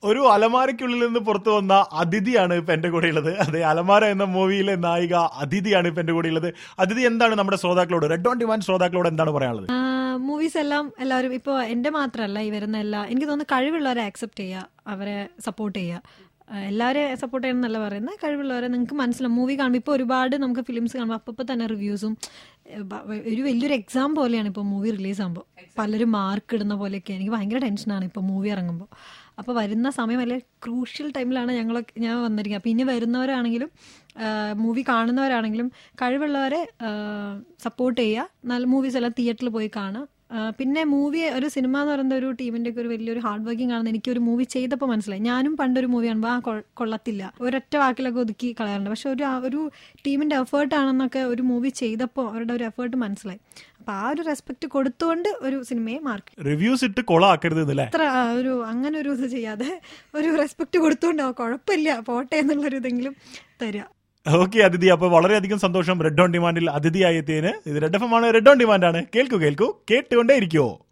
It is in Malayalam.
ഒരു അലമാരയ്ക്കുള്ളിൽ നിന്ന് പുറത്തു വന്ന അതിഥിയാണ് ഇപ്പൊ എന്റെ കൂടെ ഉള്ളത് അതെ അലമാര എന്ന മൂവിയിലെ നായിക അതിഥിയാണ് ഇപ്പൊ എന്റെ കൂടെ ഉള്ളത് അതിഥി എന്താണ് നമ്മുടെ ശ്രോതാക്കളോട് റെഡ് ഓൺ ഡിമാൻഡ് ശ്രോതാക്കളോട് എന്താണ് പറയാനുള്ളത് മൂവീസ് എല്ലാം എല്ലാവരും ഇപ്പോൾ എൻ്റെ മാത്രമല്ല ഈ വരുന്ന എല്ലാ എനിക്ക് തോന്നുന്നു കഴിവുള്ളവരെ ആക്സെപ്റ്റ് ചെയ്യുക അവരെ സപ്പോർട്ട് ചെയ്യുക ആ, എല്ലാവരെയും സപ്പോർട്ട് ചെയ്യണം എന്നല്ല പറയുന്നത് കഴിവുള്ളവരെ നിങ്ങൾക്ക് മനസ്സിലാവും മൂവി കാണുമ്പോൾ ഇപ്പോൾ ഒരുപാട് നമുക്ക് ഫിലിംസ് കാണുമ്പോൾ അപ്പോൾ തന്നെ റിവ്യൂസും ഒരു വലിയൊരു എക്സാം പോലെയാണ് ഇപ്പോൾ മൂവി റിലീസ് ആകുമ്പോൾ പലരും മാർക്ക് ഇടുന്ന പോലെയൊക്കെ എനിക്ക് ഭയങ്കര ടെൻഷനാണ് ഇപ്പോൾ മൂവി ഇറങ്ങുമ്പോൾ അപ്പോൾ വരുന്ന സമയം വലിയ ക്രൂഷ്യൽ ടൈമിലാണ് ഞങ്ങൾ ഞാൻ വന്നിരിക്കുന്നത് അപ്പോൾ ഇനി വരുന്നവരാണെങ്കിലും മൂവി കാണുന്നവരാണെങ്കിലും കഴിവുള്ളവരെ സപ്പോർട്ട് ചെയ്യുക നല്ല മൂവീസ് എല്ലാം തിയേറ്ററിൽ പോയി കാണുക ആ, പിന്നെ മൂവി ഒരു സിനിമ എന്ന് പറയുന്ന ഒരു ടീമിന്റെ ഒക്കെ ഒരു വലിയൊരു ഹാർഡ് വർക്കിംഗ് ആണെന്ന് എനിക്ക് ഒരു മൂവി ചെയ്തപ്പോൾ മനസ്സിലായി ഞാനും പണ്ടൊരു മൂവി കാണുമ്പോൾ ആ കൊ- കൊള്ളത്തില്ല ഒരൊറ്റ വാക്കിലൊക്കെ ഒതുക്കി കളയാറുണ്ട് പക്ഷെ ഒരു ആ- ഒരു ടീമിന്റെ എഫേർട്ട് ആണെന്നൊക്കെ ഒരു മൂവി ചെയ്തപ്പോൾ അവരുടെ ഒരു എഫേർട്ട് മനസ്സിലായി അപ്പൊ ആ ഒരു റെസ്പെക്ട് കൊടുത്തുകൊണ്ട് ഒരു സിനിമയെ മാർക്ക് റിവ്യൂസ് ഇട്ട് കൊളാക്കരുത് എന്നല്ലേ അത്ര ആ, ഒരു അങ്ങനെ ഒരു ഇത് ചെയ്യാതെ ഒരു റെസ്പെക്ട് കൊടുത്തുകൊണ്ട് ആ, കുഴപ്പമില്ല പോട്ടെ എന്നുള്ളൊരു ഇതെങ്കിലും തരിക ഓക്കെ അതിഥി അപ്പൊ വളരെയധികം സന്തോഷം റെഡ് ഓൺ ഡിമാൻഡിൽ അതിഥിയായി എത്തിയതിന് ഇത് റെഡ് എഫ് എം ആണ് റെഡ് ഓൺ ഡിമാൻഡ് ആണ് കേൾക്കൂ കേൾക്കൂ കേട്ടുകൊണ്ടേ ഇരിക്കുവോ